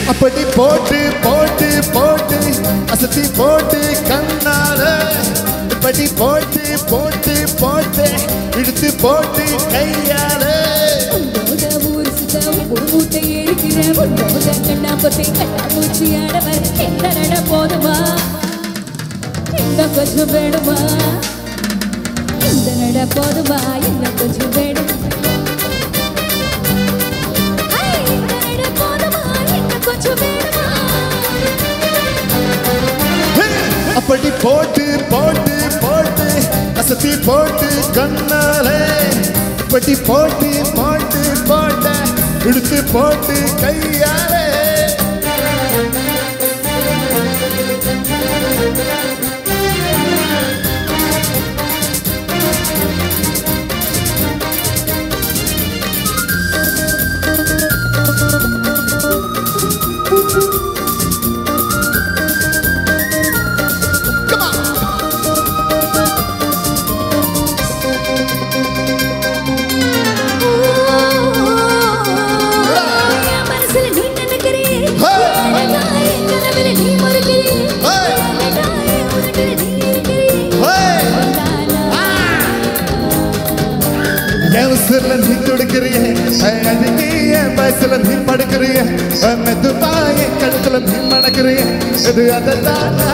அப்படி போட்டு போட்டு போட்டு அசத்தி போட்டு கண்ணால இப்படி போட்டு போட்டு போட்டு இழுத்து போட்டு கையால உன்னோட ஊர் சுத்த ஒரு மூட்டை இருக்கிற உன்னோட கண்ணாம்பத்தி கண்ணாமூச்சியானவர் என்ன நட போதுமா இன்னும் கொஞ்சம் வேணுமா இந்த நட போதுமா இன்னும் கொஞ்சம் வேணும் ஐ, இந்த நட போதுமா இன்னும் கொஞ்சம் வேணுமா அப்படி போட்டு போட்டு போட்டு அசத்தி போட்டு கண்ணாலே இப்படி போட்டு போட்டு போட்ட இழுத்து போட்டு கையாலே Come on. என் மனசுல நீ நினைக்கிறியே Hey! என் கனவுல நீ மறுக்கிறியே Hey! என் உதட்டுல நீ இருக்கிறியே Hey! என் உசுர்ல நீ துடுக்கிறிய அழகி என் வயசுல நீ படுக்கிறிய மெதுவா என் கழுத்துல நீ மணக்கிறிய இது அதத்தானா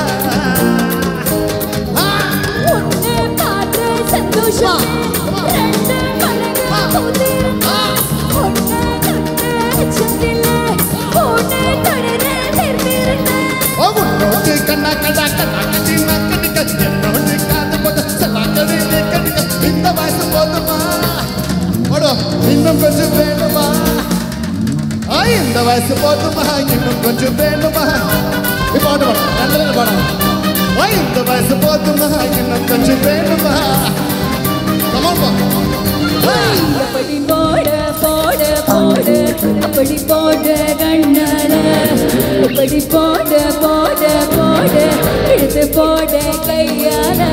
உன்னை பார்த்த சந்தோஷம் ரெண்டு மடங்கா பூத்திருந்தா. உன்னை கண்ட அச்சத்தில உன்னை தொடர நிறுத்திருந்தேன். உன்னோடு கண்ணா கண்ணா கண்ணா கண்ணி நக்கடிக்க என்னோடு காது போத சலாக்கடி நீ கடிக்க இந்த வயசு போதுமா ஓடோ இன்னும் கொஞ்சம் வேணுமா ஆ, இந்த வயசு போதுமா இன்னும் கொஞ்சம் வேணுமா இப்போ பாடு பாடு நல்லது பாடு ஆ, இந்த வயசு போதுமா இன்னும் கொஞ்சம் வேணுமா கமான் பா அப்படி போட போட போட அப்படி போட கண்ணால அப்படி போட போட போட எடுத்து போட கையால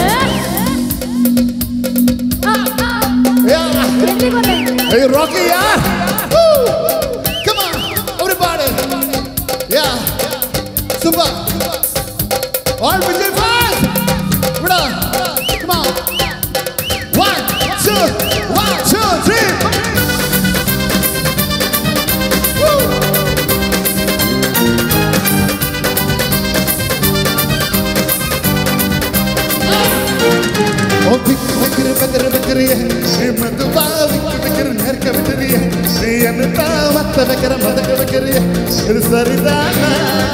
Yeah. Hey, Rocky, yeah. Woo. Come on, everybody. Yeah. Super. All with your fans. Come on. Come on. One, two, one, two, three. Woo. ஓ பிக்கு வைக்கிற வைக்கிற வைக்கிறிய நீ மெதுவா விக்கி வைக்கிற நெருக்க வைக்கிறிய நீ என்ன தான் மத்த வைக்கிற மதக்க வைக்கிறிய இது சரிதானா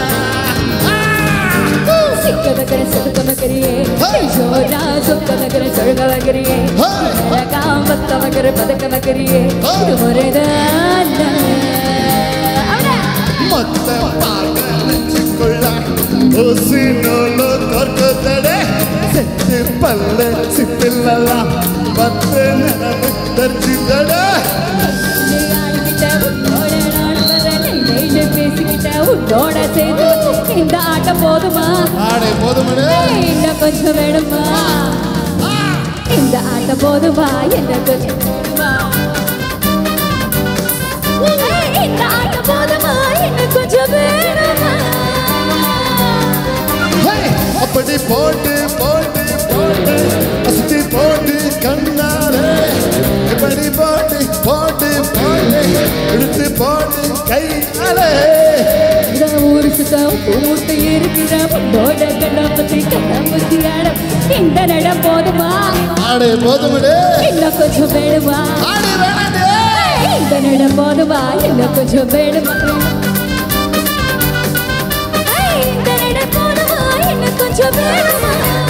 சிக்க வைக்கிற சொடுக்க வைக்கிறியே ஜோரா சொக்க வைக்கிற சொழுக வைக்கிறியே காம்பத்த வைக்கிற பதக்க வைக்கிறியே இது முறைதான் மொத்த பாக நெஞ்சுக்குள்ள ஊசி நூலு கொர்க்குத்தடே செத்து பல்ல சிப்பில்லாம் பத்து நிலவு தரிச்சித்தடே உன்னோட சேர்ந்து இந்த ஆட்டம் போதுமா ஆடே போதுமனே இன்னும் கொஞ்சம் வேணுமா இந்த ஆட்டம் போதுமா என்ன கொஞ்சம் வேணுமா இந்த ஆட்டம் போதுமா என்ன கொஞ்சம் வேணுமா ஹே! அப்படி போட்டு போட்டு போட்டு அசுத்தி போட்டு கண்ணாலே இப்படி போட்டு போட்டு போட்டு இழுத்து போட்டு கையாலே இந்த ஊரு சுத்தம் ஊட்டு இருக்கிற உன்னோட கண்ணாமத்தி கண்ணாமத்தி ஆடம் இந்த நடம் போதுமா ஆடே போதுமடே இன்னும் கொஞ்சம் வேணுமா ஆடே வேணாடே இந்த நடம் போதுமா இன்னும் கொஞ்சம் வேணுமா இந்த நடம் போதுமா இன்னும் கொஞ்சம் வேணுமா